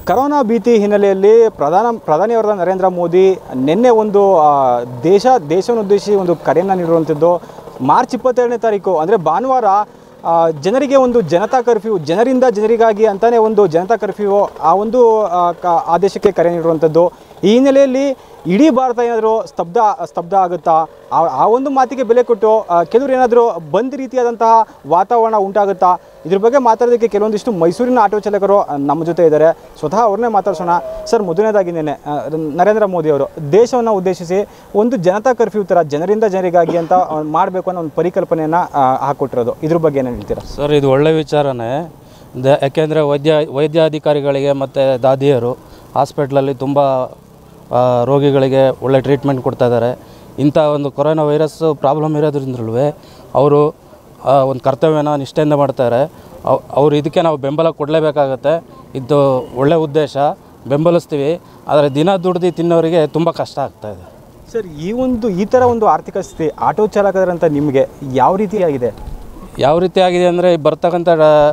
corona ಭೀತಿ ಹಿನ್ನೆಲೆಯಲ್ಲಿ ಪ್ರಧಾನ ಪ್ರಧಾನಿಯವರಾದ ನರೇಂದ್ರ ಮೋದಿ ನಿನ್ನೆ ಒಂದು ಆ, ದೇಶ ದೇಶವನ್ನು ಉದ್ದೇಶಿಸಿ ಒಂದು ಕರೆಯನ್ನು ನೀಡಿರುವಂಥದ್ದು ಮಾರ್ಚ್ ಇಪ್ಪತ್ತೆರಡನೇ ತಾರೀಕು ಅಂದರೆ ಭಾನುವಾರ ಆ, ಜನರಿಗೆ ಒಂದು ಜನತಾ ಕರ್ಫ್ಯೂ ಜನರಿಂದ ಜನರಿಗಾಗಿ ಅಂತಾನೆ ಒಂದು ಜನತಾ ಕರ್ಫ್ಯೂ ಆ ಒಂದು ಆ, ಕ- ಆದೇಶಕ್ಕೆ ಕರೆ ನೀಡಿರುವಂಥದ್ದು ಈ ಹಿನ್ನೆಲೆಯಲ್ಲಿ ಇಡೀ ಭಾರತ ಏನಾದರೂ ಸ್ತಬ್ಧ ಸ್ತಬ್ಧ ಆಗುತ್ತಾ ಆ ಆ ಒಂದು ಮಾತಿಗೆ ಬೆಲೆ ಕೊಟ್ಟು ಆ, ಕೆಲವರು ಏನಾದರೂ ಬಂದ್ ರೀತಿಯಾದಂತಹ ವಾತಾವರಣ ಉಂಟಾಗುತ್ತಾ ಇದ್ರ ಬಗ್ಗೆ ಮಾತಾಡೋದಕ್ಕೆ ಕೆಲವೊಂದಿಷ್ಟು ಮೈಸೂರಿನ ಆಟೋ ಚಾಲಕರು ಆ, ನಮ್ಮ ಜೊತೆ ಇದ್ದಾರೆ ಸ್ವತಃ ಅವ್ರನ್ನೇ ಮಾತಾಡ್ಸೋಣ ಸರ್ ಮೊದಲನೇದಾಗಿ ನೆನೆ ಆ, ನರೇಂದ್ರ ಮೋದಿ ಅವರು ದೇಶವನ್ನು ಉದ್ದೇಶಿಸಿ ಒಂದು ಜನತಾ ಕರ್ಫ್ಯೂ ಥರ ಜನರಿಂದ ಜನರಿಗಾಗಿ ಅಂತ ಮಾಡಬೇಕು ಅನ್ನೋ ಒಂದು ಪರಿಕಲ್ಪನೆಯನ್ನು ಹಾಕೊಟ್ಟಿರೋದು ಇದ್ರ ಬಗ್ಗೆ ಏನು ಹೇಳ್ತೀರಾ ಸರ್ ಇದು ಒಳ್ಳೆ ವಿಚಾರನೇ ದ ಯಾಕೆಂದರೆ ವೈದ್ಯ ವೈದ್ಯಾಧಿಕಾರಿಗಳಿಗೆ ಮತ್ತು ದಾದಿಯರು ಹಾಸ್ಪಿಟ್ಲಲ್ಲಿ ತುಂಬ ಆ, ರೋಗಿಗಳಿಗೆ ಒಳ್ಳೆ ಟ್ರೀಟ್ಮೆಂಟ್ ಕೊಡ್ತಾ ಇದ್ದಾರೆ ಇಂಥ ಒಂದು ಕೊರೋನಾ ವೈರಸ್ ಪ್ರಾಬ್ಲಮ್ ಇರೋದ್ರಿಂದಲೂ ಅವರು ಒಂದು ಕರ್ತವ್ಯನ ನಿಷ್ಠೆಯಿಂದ ಮಾಡ್ತಾರೆ ಅವ್- ಅವ್ರು ಇದಕ್ಕೆ ನಾವು ಬೆಂಬಲ ಕೊಡಲೇಬೇಕಾಗತ್ತೆ ಇದು ಒಳ್ಳೆ ಉದ್ದೇಶ ಬೆಂಬಲಿಸ್ತೀವಿ ಆದರೆ ದಿನ ದುಡ್ದು ತಿನ್ನೋರಿಗೆ ತುಂಬ ಕಷ್ಟ ಆಗ್ತಾ ಇದೆ ಸರ್ ಈ ಒಂದು ಈ ಥರ ಒಂದು ಆರ್ಥಿಕ ಸ್ಥಿತಿ ಆಟೋ ಚಾಲಕರಂತ ನಿಮಗೆ ಯಾವ ರೀತಿಯಾಗಿದೆ ಯಾವ ರೀತಿ ಆಗಿದೆ ಅಂದರೆ ಬರ್ತಕ್ಕಂಥ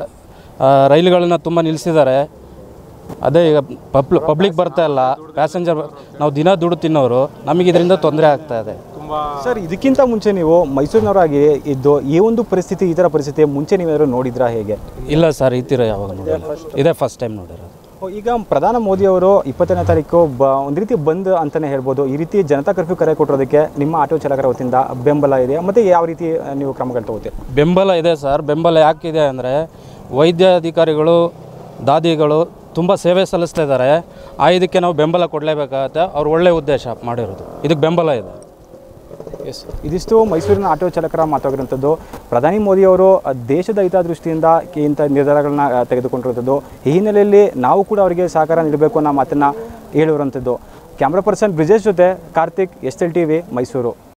ರೈಲುಗಳನ್ನ ತುಂಬ ನಿಲ್ಲಿಸಿದ್ದಾರೆ ಅದೇ ಈಗ ಪಬ್ಲ್ ಪಬ್ಲಿಕ್ ಬರ್ತಾ ಇಲ್ಲ ಪ್ಯಾಸೆಂಜರ್ ನಾವು ದಿನ ದುಡ್ಡು ತಿನ್ನೋರು ನಮಗೆ ಇದರಿಂದ ತೊಂದರೆ ಆಗ್ತಾ ಇದೆ ಸರ್ ಇದಕ್ಕಿಂತ ಮುಂಚೆ ನೀವು ಮೈಸೂರಿನವರಾಗಿ ಇದ್ದು ಈ ಒಂದು ಪರಿಸ್ಥಿತಿ ಈ ಥರ ಪರಿಸ್ಥಿತಿ ಮುಂಚೆ ನೀವೇನಾದ್ರು ನೋಡಿದ್ರಾ ಹೇಗೆ ಇಲ್ಲ ಸರ್ ಈ ಥರ ಯಾವಾಗ ನೋಡಿಲ್ಲ ಇದೇ ಫಸ್ಟ್ ಟೈಮ್ ನೋಡಿರೋದು ಓ, ಈಗ ಪ್ರಧಾನ ಮೋದಿ ಅವರು ಇಪ್ಪತ್ತನೇ ತಾರೀಕು ಬ ಒಂದು ರೀತಿ ಬಂದ್ ಅಂತಲೇ ಹೇಳ್ಬೋದು ಈ ರೀತಿ ಜನತಾ ಕರ್ಫ್ಯೂ ಕರೆ ಕೊಟ್ಟಿರೋದಕ್ಕೆ ನಿಮ್ಮ ಆಟೋ ಚಾಲಕರ ವತಿಯಿಂದ ಬೆಂಬಲ ಇದೆ ಮತ್ತು ಯಾವ ರೀತಿ ಆ, ನೀವು ಕ್ರಮಗಳು ತಗೋತೀರಿ ಬೆಂಬಲ ಇದೆ ಸರ್ ಬೆಂಬಲ ಯಾಕಿದೆ ಅಂದರೆ ವೈದ್ಯಾಧಿಕಾರಿಗಳು ದಾದಿಗಳು ತುಂಬ ಸೇವೆ ಸಲ್ಲಿಸ್ತಾ ಇದ್ದಾರೆ ಆ ಇದಕ್ಕೆ ನಾವು ಬೆಂಬಲ ಕೊಡಲೇಬೇಕಾಗತ್ತೆ ಅವ್ರು ಒಳ್ಳೆ ಉದ್ದೇಶ ಮಾಡಿರೋದು ಇದಕ್ಕೆ ಬೆಂಬಲ ಇದೆ ಎಸ್ ಇದಿಷ್ಟು ಮೈಸೂರಿನ ಆಟೋ ಚಾಲಕರ ಮಾತಾಗಿರುವಂಥದ್ದು ಪ್ರಧಾನಿ ಮೋದಿ ಅವರು ಆ, ದೇಶದ ಹಿತದೃಷ್ಟಿಯಿಂದ ಇಂಥ ನಿರ್ಧಾರಗಳನ್ನ ಆ, ತೆಗೆದುಕೊಂಡಿರುವಂಥದ್ದು ಈ ಹಿನ್ನೆಲೆಯಲ್ಲಿ ನಾವು ಕೂಡ ಅವರಿಗೆ ಸಹಕಾರ ನೀಡಬೇಕು ಅನ್ನೋ ಮಾತನ್ನು ಹೇಳಿರುವಂಥದ್ದು ಕ್ಯಾಮ್ರಾ ಪರ್ಸನ್ ಬ್ರಿಜೇಶ್ ಜೊತೆ Karthik S L T V Mysuru